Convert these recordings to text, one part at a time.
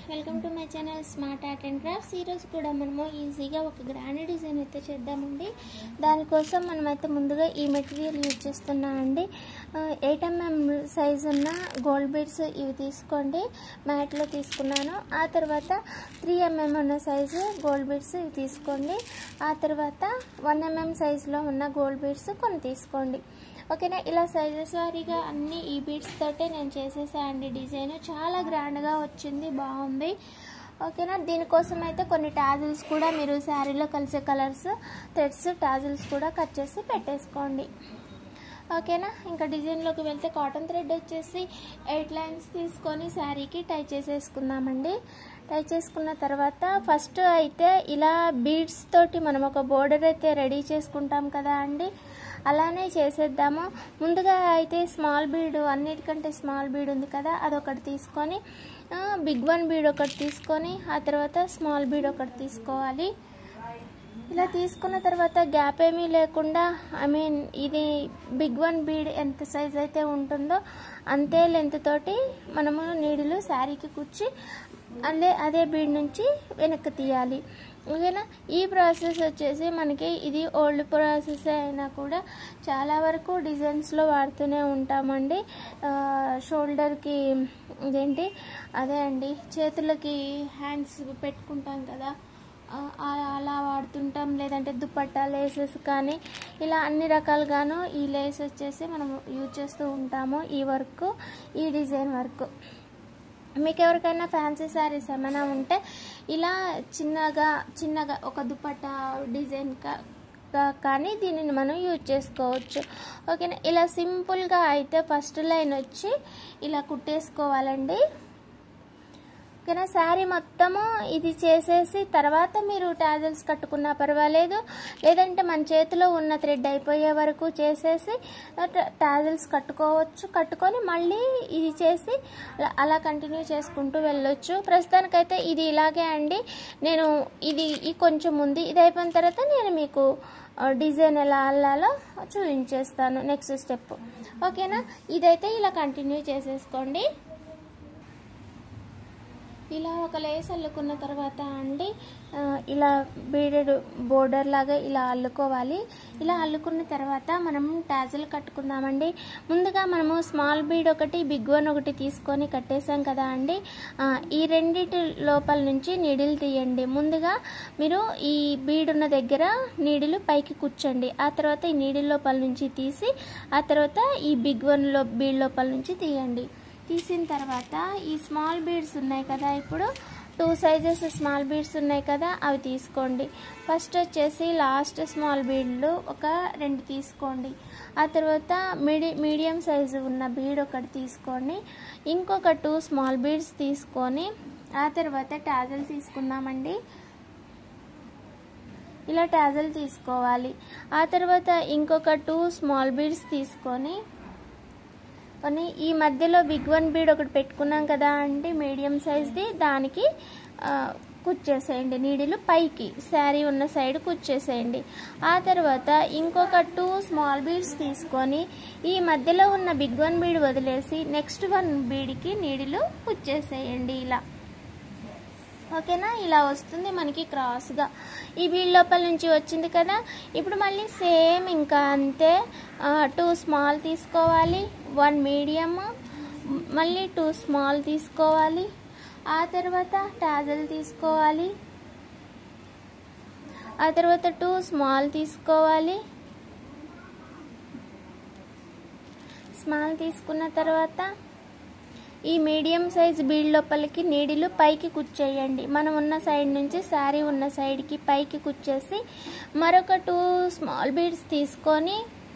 welcome to my channel smart art and crafts ఈరోజు కూడా మనము ఈజీగా ఒక గ్రాండ్ డిజైన్ అయితే చేద్దామండి దానికోసం మనమైతే ముందుగా ఈ మెటీరియల్ యూజ్ చేస్తున్నామండి ఎయిట్ ఎంఎం సైజ్ ఉన్న గోల్డ్ బీడ్స్ ఇవి తీసుకోండి మ్యాట్లో తీసుకున్నాను ఆ తర్వాత త్రీ ఎంఎం ఉన్న సైజు గోల్డ్ బీడ్స్ ఇవి తీసుకోండి ఆ తర్వాత వన్ ఎంఎం సైజులో ఉన్న గోల్డ్ బీడ్స్ కొన్ని తీసుకోండి ఓకేనా ఇలా సైజెస్ వారీగా అన్ని ఈ బీడ్స్ తోటే నేను చేసేసా అండి డిజైన్ చాలా గ్రాండ్గా వచ్చింది బాగుంది ఓకేనా దీనికోసం అయితే కొన్ని టాజిల్స్ కూడా మీరు శారీలో కలిసే కలర్స్ థ్రెడ్స్ టాజిల్స్ కూడా కట్ చేసి పెట్టేసుకోండి ఓకేనా ఇంకా డిజైన్లోకి వెళ్తే కాటన్ థ్రెడ్ వచ్చేసి ఎయిట్ లైన్స్ తీసుకొని శారీకి టై చేసేసుకుందామండి టై చేసుకున్న తర్వాత ఫస్ట్ అయితే ఇలా బీడ్స్ తోటి మనం ఒక బోర్డర్ అయితే రెడీ చేసుకుంటాం కదా అండి అలానే చేసేద్దాము ముందుగా అయితే స్మాల్ బీడ్ అన్నిటికంటే స్మాల్ బీడ్ ఉంది కదా అదొకటి తీసుకొని బిగ్ వన్ బీడ్ ఒకటి తీసుకొని ఆ తర్వాత స్మాల్ బీడ్ ఒకటి తీసుకోవాలి ఇలా తీసుకున్న తర్వాత గ్యాప్ ఏమీ లేకుండా ఐ మీన్ ఇది బిగ్ వన్ బీడ్ ఎంత సైజ్ అయితే ఉంటుందో అంతే లెంత్ తోటి మనము నీడిలు శారీకి కుచ్చి అదే అదే బీడ్ నుంచి వెనక్కి తీయాలి ఓకేనా ఈ ప్రాసెస్ వచ్చేసి మనకి ఇది ఓల్డ్ ప్రాసెస్ అయినా కూడా చాలా వరకు డిజైన్స్లో వాడుతూనే ఉంటామండి షోల్డర్కి ఇదేంటి అదే అండి చేతులకి హ్యాండ్స్ పెట్టుకుంటాం కదా అలా వాడుతుంటాం లేదంటే దుపట్టా లేసెస్ కానీ ఇలా అన్ని రకాలుగాను ఈ లేస్ వచ్చేసి మనం యూజ్ చేస్తూ ఉంటాము ఈ వర్క్ ఈ డిజైన్ వర్క్ మీకు ఎవరికైనా ఫ్యాన్సీ శారీస్ ఏమైనా ఉంటే ఇలా చిన్నగా చిన్నగా ఒక దుపట్టా డిజైన్ కానీ దీనిని మనం యూజ్ చేసుకోవచ్చు ఓకేనా ఇలా సింపుల్గా అయితే ఫస్ట్ లైన్ వచ్చి ఇలా కుట్టేసుకోవాలండి ఓకేనా శారీ మొత్తము ఇది చేసేసి తర్వాత మీరు టాజల్స్ కట్టుకున్నా పర్వాలేదు లేదంటే మన చేతిలో ఉన్న థ్రెడ్ అయిపోయే వరకు చేసేసి టాజల్స్ కట్టుకోవచ్చు కట్టుకొని మళ్ళీ ఇది చేసి అలా కంటిన్యూ చేసుకుంటూ వెళ్ళొచ్చు ప్రస్తుతానికైతే ఇది ఇలాగే అండి నేను ఇది ఈ కొంచెం ఉంది ఇది అయిపోయిన తర్వాత నేను మీకు డిజైన్ ఎలా అల్లాలో చూపించేస్తాను నెక్స్ట్ స్టెప్ ఓకేనా ఇదైతే ఇలా కంటిన్యూ చేసేసుకోండి ఇలా ఒక లేస్ అల్లుకున్న తర్వాత అండి ఇలా బీడెడ్ బోర్డర్ లాగా ఇలా అల్లుకోవాలి ఇలా అల్లుకున్న తర్వాత మనం టాజల్ కట్టుకుందామండి ముందుగా మనము స్మాల్ బీడ్ ఒకటి బిగ్ వన్ ఒకటి తీసుకొని కట్టేసాం కదా అండి ఈ రెండిటి లోపల నుంచి నీడిల్ తీయండి ముందుగా మీరు ఈ బీడ్ ఉన్న దగ్గర నీడిలు పైకి కూర్చోండి ఆ తర్వాత ఈ నీడిల్ లోపల నుంచి తీసి ఆ తర్వాత ఈ బిగ్ వన్లో బీడ్ లోపల నుంచి తీయండి తీసిన తర్వాత ఈ స్మాల్ బీడ్స్ ఉన్నాయి కదా ఇప్పుడు టూ సైజెస్ స్మాల్ బీడ్స్ ఉన్నాయి కదా అవి తీసుకోండి ఫస్ట్ వచ్చేసి లాస్ట్ స్మాల్ బీడ్లు ఒక రెండు తీసుకోండి ఆ తర్వాత మీడి మీడియం సైజు ఉన్న బీడ్ ఒకటి తీసుకోండి ఇంకొక టూ స్మాల్ బీడ్స్ తీసుకొని ఆ తర్వాత టాజల్ తీసుకుందామండి ఇలా టాజల్ తీసుకోవాలి ఆ తర్వాత ఇంకొక టూ స్మాల్ బీడ్స్ తీసుకొని కానీ ఈ మధ్యలో బిగ్ వన్ బీడ్ ఒకటి పెట్టుకున్నాం కదా అంటే మీడియం సైజ్ది దానికి కుచ్చేసేయండి నీడిలు పైకి శారీ ఉన్న సైడ్ కుచ్చేసేయండి ఆ తర్వాత ఇంకొక టూ స్మాల్ బీడ్స్ తీసుకొని ఈ మధ్యలో ఉన్న బిగ్ వన్ బీడ్ వదిలేసి నెక్స్ట్ వన్ బీడ్కి నీడిలు కుచ్చేసేయండి ఇలా ఓకేనా ఇలా వస్తుంది మనకి క్రాస్గా ఈ బీడ్ లోపల నుంచి వచ్చింది కదా ఇప్పుడు మళ్ళీ సేమ్ ఇంకా అంతే టూ స్మాల్ తీసుకోవాలి వన్ మీడియం మళ్ళీ టూ స్మాల్ తీసుకోవాలి ఆ తర్వాత టాజల్ తీసుకోవాలి ఆ తర్వాత టూ స్మాల్ తీసుకోవాలి స్మాల్ తీసుకున్న తర్వాత ఈ మీడియం సైజ్ బీడ్ లోపలికి నీడిలు పైకి కుచ్చేయండి మనం ఉన్న సైడ్ నుంచి శారీ ఉన్న సైడ్కి పైకి కుచ్చేసి మరొక టూ స్మాల్ బీడ్స్ తీసుకొని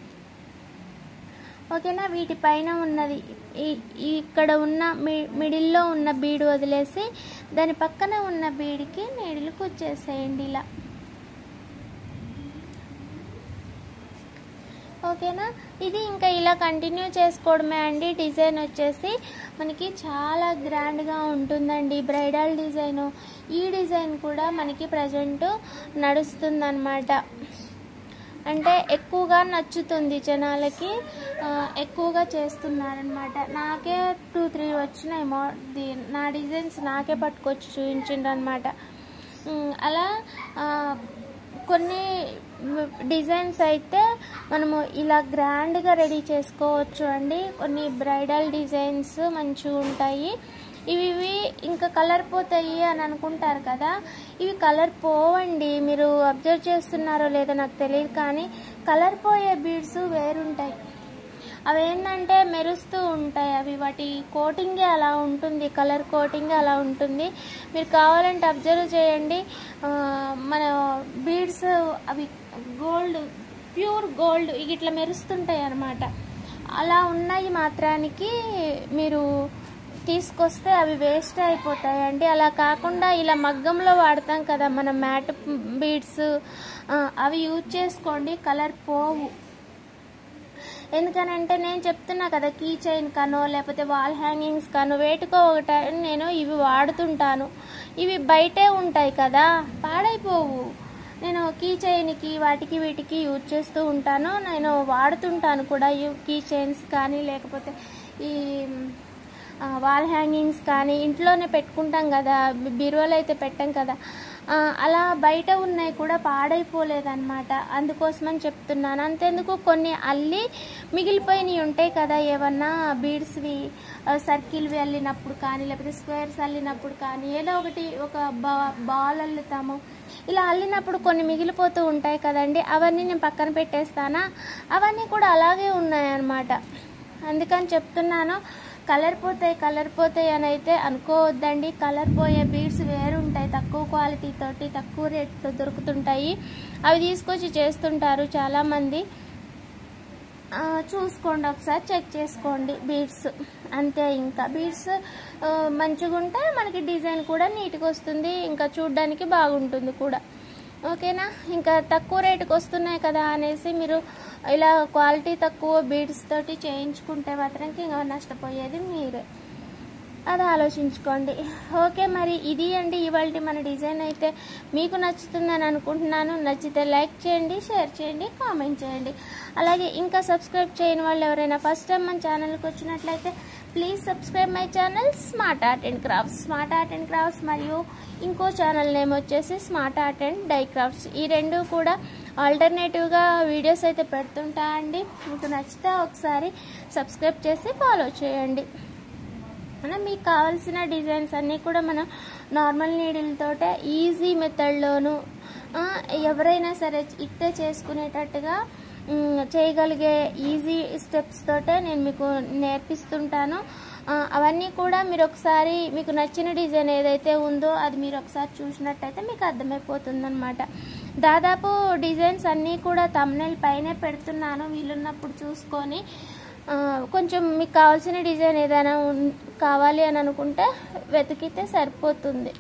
ఓకేనా వీటి పైన ఉన్నది ఇక్కడ ఉన్న మిడిల్లో ఉన్న బీడ్ వదిలేసి దాని పక్కన ఉన్న బీడ్కి నీడిలు కుచ్చేసేయండి ఇలా ఓకేనా ఇది ఇంకా ఇలా కంటిన్యూ చేసుకోవడమే అండి డిజైన్ వచ్చేసి మనకి చాలా గ్రాండ్గా ఉంటుందండి బ్రైడల్ డిజైన్ ఈ డిజైన్ కూడా మనకి ప్రజెంట్ నడుస్తుందన్నమాట అంటే ఎక్కువగా నచ్చుతుంది జనాలకి ఆ, ఎక్కువగా చేస్తున్నారనమాట నాకే టూ త్రీ వచ్చినాయి మో ది- నా డిజైన్స్ నాకే పట్టుకొచ్చి చూపించిండ్రు అనమాట అలా ఆ, కొన్ని డిజైన్స్ అయితే మనము ఇలా గ్రాండ్గా రెడీ చేసుకోవచ్చు అండి కొన్ని బ్రైడల్ డిజైన్స్ మంచిగా ఉంటాయి ఇవి ఇవి ఇంకా కలర్ పోతాయి అని అనుకుంటారు కదా ఇవి కలర్ పోవండి మీరు అబ్జర్వ్ చేస్తున్నారో లేదో నాకు తెలియదు కానీ కలర్ పోయే బీడ్స్ వేరుంటాయి అవి ఏంటంటే మెరుస్తూ ఉంటాయి అవి వాటి కోటింగే అలా ఉంటుంది కలర్ కోటింగ్ అలా ఉంటుంది మీరు కావాలంటే అబ్జర్వ్ చేయండి ఆ, మన బీడ్స్ అవి గోల్డ్ ప్యూర్ గోల్డ్ ఇట్లా మెరుస్తుంటాయి అన్నమాట అలా ఉన్నాయి మాత్రానికి మీరు తీసుకొస్తే అవి వేస్ట్ అయిపోతాయండి అలా కాకుండా ఇలా మగ్గంలో వాడతాం కదా మనం మ్యాట్ బీడ్స్ అవి యూజ్ చేసుకోండి కలర్ పోవు ఎందుకనంటే నేను చెప్తున్నా కదా కీ చైన్ కనో లేకపోతే వాల్ హ్యాంగింగ్స్ కనో వేటికో ఒకట నేను ఇవి వాడుతుంటాను ఇవి బయటే ఉంటాయి కదా పాడైపోవు నేను కీ చైన్కి వాటికి వీటికి యూజ్ చేస్తూ ఉంటాను నేను వాడుతుంటాను కూడా ఈ కీ చైన్స్ కానీ లేకపోతే ఈ ఆ, వాల్ హ్యాంగింగ్స్ కానీ ఇంట్లోనే పెట్టుకుంటాం కదా బి- బీరువాలో అయితే పెట్టాం కదా ఆ, అలా బయట ఉన్నాయి కూడా పాడైపోలేదన్నమాట అందుకోసమని చెప్తున్నాను అంతేందుకు కొన్ని అల్లి మిగిలిపోయినవి ఉంటాయి కదా ఏమన్నా బీడ్స్వి సర్కిల్వి అల్లినప్పుడు కానీ లేకపోతే స్క్వేర్స్ అల్లినప్పుడు కానీ ఏదో ఒకటి ఒక బా బాల్ అల్లుతాము ఇలా అల్లినప్పుడు కొన్ని మిగిలిపోతూ ఉంటాయి కదండి అవన్నీ నేను పక్కన పెట్టేస్తానా అవన్నీ కూడా అలాగే ఉన్నాయన్నమాట అందుకని చెప్తున్నాను కలర్ పోతాయి కలర్ పోతాయి అని అయితే అనుకోవద్దండి కలర్ పోయే బీడ్స్ వేరుంటాయి తక్కువ క్వాలిటీ తోటి తక్కువ రేట్లో దొరుకుతుంటాయి అవి తీసుకొచ్చి చేస్తుంటారు చాలామంది ఆ, చూసుకోండి ఒకసారి చెక్ చేసుకోండి బీడ్స్ అంతే ఇంకా బీడ్స్ మంచిగా ఉంటే మనకి డిజైన్ కూడా నీట్గా వస్తుంది ఇంకా చూడడానికి బాగుంటుంది కూడా ఓకేనా ఇంకా తక్కువ రేటుకి వస్తున్నాయి కదా అనేసి మీరు ఇలా క్వాలిటీ తక్కువ బీడ్స్ తోటి చేయించుకుంటే మాత్రం ఇంకా నష్టపోయేది మీరే అది ఆలోచించుకోండి ఓకే మరి ఇది అండి ఇవాళ మన డిజైన్ అయితే మీకు నచ్చుతుందని అనుకుంటున్నాను నచ్చితే లైక్ చేయండి షేర్ చేయండి కామెంట్ చేయండి అలాగే ఇంకా సబ్స్క్రైబ్ చేయని వాళ్ళు ఎవరైనా ఫస్ట్ టైం మన ఛానల్కి వచ్చినట్లయితే please subscribe my channel smart art and crafts smart art and crafts మరియు ఇంకో ఛానల్ నేమ్ వచ్చేసి smart art and die crafts ఈ రెండు కూడా ఆల్టర్నేటివ్గా వీడియోస్ అయితే పెడుతుంటా అండి మీకు నచ్చితే ఒకసారి సబ్స్క్రైబ్ చేసి ఫాలో చేయండి మనం మీకు కావాల్సిన డిజైన్స్ అన్నీ కూడా మనం నార్మల్ నీడిల్తోటే ఈజీ మెథడ్లోను ఆ, ఎవరైనా సరే ఇట్టే చేసుకునేటట్టుగా మ్, చేయగలిగే ఈజీ స్టెప్స్ తోటే నేను మీకు నేర్పిస్తుంటాను ఆ, అవన్నీ కూడా మీరు ఒకసారి మీకు నచ్చిన డిజైన్ ఏదైతే ఉందో అది మీరు ఒకసారి చూసినట్టయితే మీకు అర్థమైపోతుంది అనమాట దాదాపు డిజైన్స్ అన్నీ కూడా తమ్నెల్ పైనే పెడుతున్నాను వీలున్నప్పుడు చూసుకొని ఆ, కొంచెం మీకు కావాల్సిన డిజైన్ ఏదైనా ఉన్- కావాలి అని అనుకుంటే వెతికితే సరిపోతుంది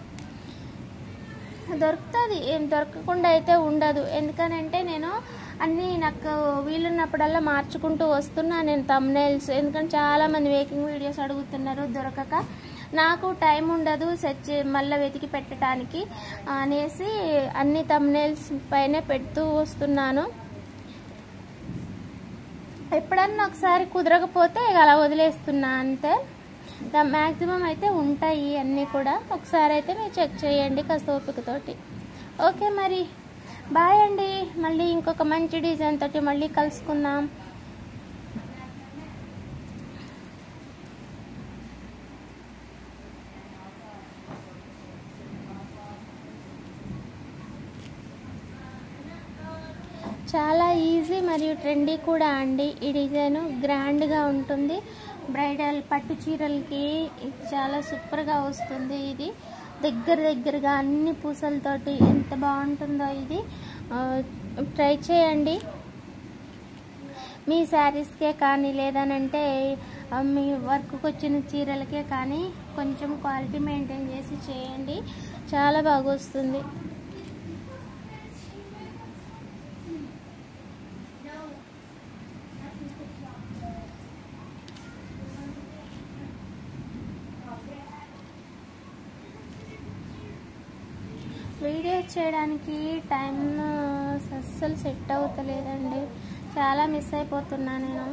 దొరుకుతుంది ఏం దొరకకుండా అయితే ఉండదు ఎందుకనంటే నేను అన్నీ నాకు వీలున్నప్పుడల్లా మార్చుకుంటూ వస్తున్నా నేను తమ్నైల్స్ ఎందుకంటే చాలామంది మేకింగ్ వీడియోస్ అడుగుతున్నారు దొరకక నాకు టైం ఉండదు సెర్చ్ మళ్ళీ వెతికి పెట్టడానికి అనేసి అన్ని తమ్నైల్స్ పైనే పెడుతూ వస్తున్నాను ఎప్పుడన్నా ఒకసారి కుదరకపోతే ఇక అలా వదిలేస్తున్నా అంతే మ్యాక్సిమం అయితే ఉంటాయి అన్నీ కూడా ఒకసారి అయితే మీరు చెక్ చేయండి కాస్త ఓపికతోటి ఓకే మరి బాయ్ అండి మళ్ళీ ఇంకొక మంచి డిజైన్ తోటి మళ్ళీ కలుసుకుందాం చాలా ఈజీ మరియు ట్రెండీ కూడా అండి ఈ డిజైన్ గ్రాండ్గా ఉంటుంది బ్రైడల్ పట్టు చీరలకి ఇది చాలా సూపర్గా వస్తుంది ఇది దగ్గర దగ్గరగా అన్ని పూసలతోటి ఎంత బాగుంటుందో ఇది ఆ, ట్రై చేయండి మీ శారీస్కే కానీ లేదనంటే ఆ, మీ వర్క్కి వచ్చిన చీరలకే కానీ కొంచెం క్వాలిటీ మెయింటైన్ చేసి చేయండి చాలా బాగా వస్తుంది వీడియో చేయడానికి టైం అస్సలు సెట్ అవుతలేదండి చాలా మిస్ అయిపోతున్నా నేను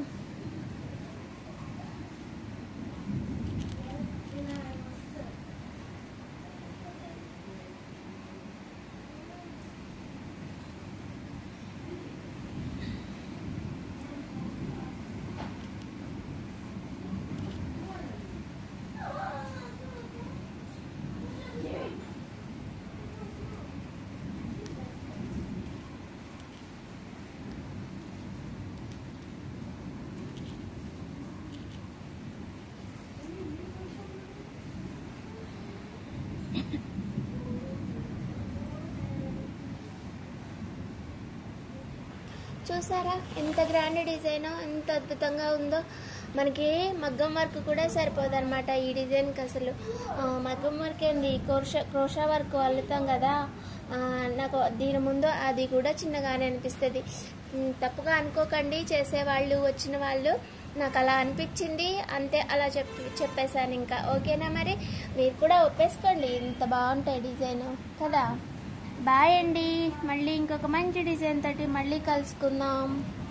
చూసారా ఎంత గ్రాండ్ డిజైన్ ఎంత అద్భుతంగా ఉందో మనకి మగ్గం వర్క్ కూడా సరిపోదు అనమాట ఈ డిజైన్కి అసలు ఆ, మగ్గం వర్క్ ఏంది క్రోషా క్రోషా వర్క్ అల్లుతాం కదా ఆ, నాకు దీని ముందు అది కూడా చిన్నగానే అనిపిస్తుంది ఉమ్, తప్పుగా అనుకోకండి చేసేవాళ్ళు వచ్చిన వాళ్ళు నాకు అలా అనిపించింది అంతే అలా చెప్ చెప్పేశాను ఇంకా ఓకేనా మరి మీరు కూడా ఒప్పేసుకోండి ఇంత బాగుంటాయి డిజైన్ కదా బాయ్ అండి మళ్ళీ ఇంకొక మంచి డిజైన్ తోటి మళ్ళీ కలుసుకుందాం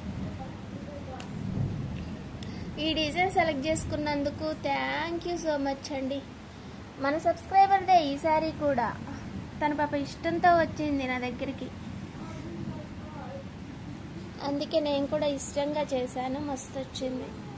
ఈ డిజైన్ సెలెక్ట్ చేసుకున్నందుకు థ్యాంక్ యూ సో మచ్ అండి మన సబ్స్క్రైబర్దే ఈ సారీ కూడా తన పాప ఇష్టంతో వచ్చింది నా దగ్గరికి అందుకే నేను కూడా ఇష్టంగా చేశాను మస్తు వచ్చింది